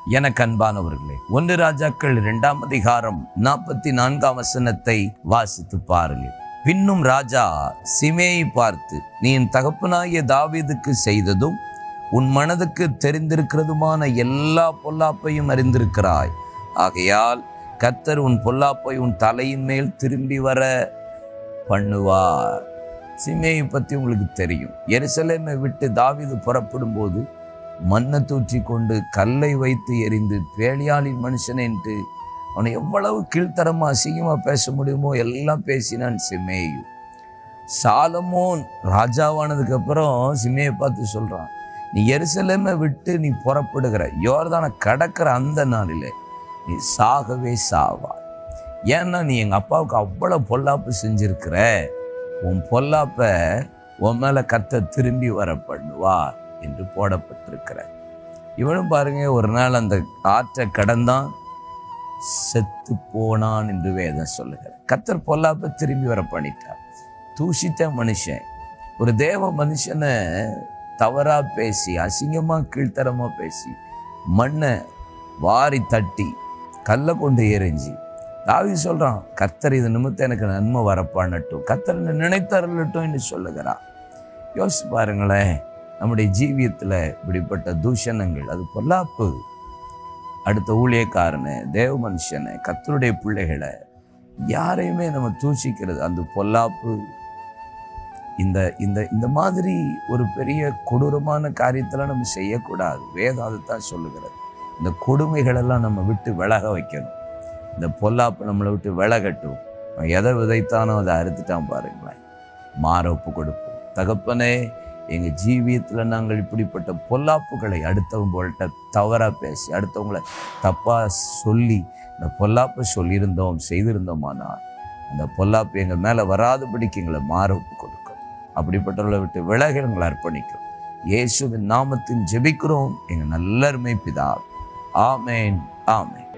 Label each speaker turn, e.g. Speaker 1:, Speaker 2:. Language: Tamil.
Speaker 1: எனக்கு அன்பானவர்களே ஒன்று ராஜாக்கள் இரண்டாம் அதிகாரம் நாற்பத்தி நான்காம் வசனத்தை வாசித்து பாருங்கள் பின்னும் ராஜா சிமேயை பார்த்து நீ என் தகப்பனாகிய தாவீதுக்கு செய்ததும் உன் மனதுக்கு தெரிந்திருக்கிறதுமான எல்லா பொல்லாப்பையும் அறிந்திருக்கிறாய் ஆகையால் கர்த்தர் உன் பொல்லாப்பை உன் தலையின் மேல் திரும்பி வர பண்ணுவார் சிமேயை பற்றி உங்களுக்கு தெரியும் எருசலேமை விட்டு தாவீது புறப்படும் போது மண்ணை தூற்றி கொண்டு கல்லை வைத்து எரிந்து பேலியாளின் மனுஷன் என்று அவனை எவ்வளவு கீழ்த்தரமா அசிங்கமா பேச முடியுமோ எல்லாம் பேசினான் சிமேயு சாலமோன் ராஜாவானதுக்கு அப்புறம் சிமையை பார்த்து சொல்றான் நீ எருசலேமை விட்டு நீ புறப்படுகிற யோர்தானை கடக்கிற அந்த நாளிலே நீ சாகவே சாவா ஏன்னா நீ எங்க அப்பாவுக்கு அவ்வளவு பொல்லாப்பு செஞ்சிருக்கிற உன் பொல்லாப்ப உன் மேல கத்த திரும்பி வர பண்ணுவார் என்று போடப்பட்டிருக்கிற இவனும் பாருங்க ஒரு நாள் அந்த ஆற்றை கடந்தான் செத்து போனான் என்று வேதம் சொல்லுகிற கத்தர் பொல்லாப்ப திரும்பி வர பண்ணிட்டார் தூஷித்த மனுஷன் ஒரு தேவ மனுஷனை தவறா பேசி அசிங்கமா கீழ்த்தரமா பேசி மண்ணை வாரி தட்டி கல்லை கொண்டு எரிஞ்சு தாவி சொல்றான் கத்தர் இது நிமித்தம் எனக்கு நன்மை வரப்பானட்டும் கத்தர் என்னை நினைத்தரலட்டும் என்று சொல்லுகிறான் யோசிச்சு பாருங்களேன் நம்முடைய ஜீவியத்தில் இப்படிப்பட்ட தூஷணங்கள் அது பொல்லாப்பு அடுத்த ஊழியக்காரனை தேவ மனுஷனை கத்தருடைய பிள்ளைகளை யாரையுமே நம்ம தூஷிக்கிறது அந்த பொல்லாப்பு இந்த இந்த இந்த மாதிரி ஒரு பெரிய கொடூரமான காரியத்தெல்லாம் நம்ம செய்யக்கூடாது வேதம் அதைத்தான் சொல்லுகிறது இந்த கொடுமைகளெல்லாம் நம்ம விட்டு விலக வைக்கணும் இந்த பொல்லாப்பு நம்மளை விட்டு விலகட்டும் அவன் எதை விதைத்தானோ அதை அறுத்துட்டான் பாருங்களேன் மாற ஒப்பு கொடுப்போம் தகப்பனே எங்கள் ஜீவியத்தில் நாங்கள் இப்படிப்பட்ட பொல்லாப்புகளை அடுத்தவங்கள்ட்ட தவறாக பேசி அடுத்தவங்களை தப்பாக சொல்லி இந்த பொல்லாப்பை சொல்லியிருந்தோம் செய்திருந்தோமானா அந்த பொல்லாப்பு எங்கள் மேலே வராதபடிக்கு எங்களை மாற ஒப்பு கொடுக்கும் அப்படிப்பட்டவர்களை விட்டு விலக எங்களை அர்ப்பணிக்கிறோம் இயேசுவின் நாமத்தின் ஜெபிக்கிறோம் எங்கள் நல்லருமை பிதா ஆமேன் ஆமேன்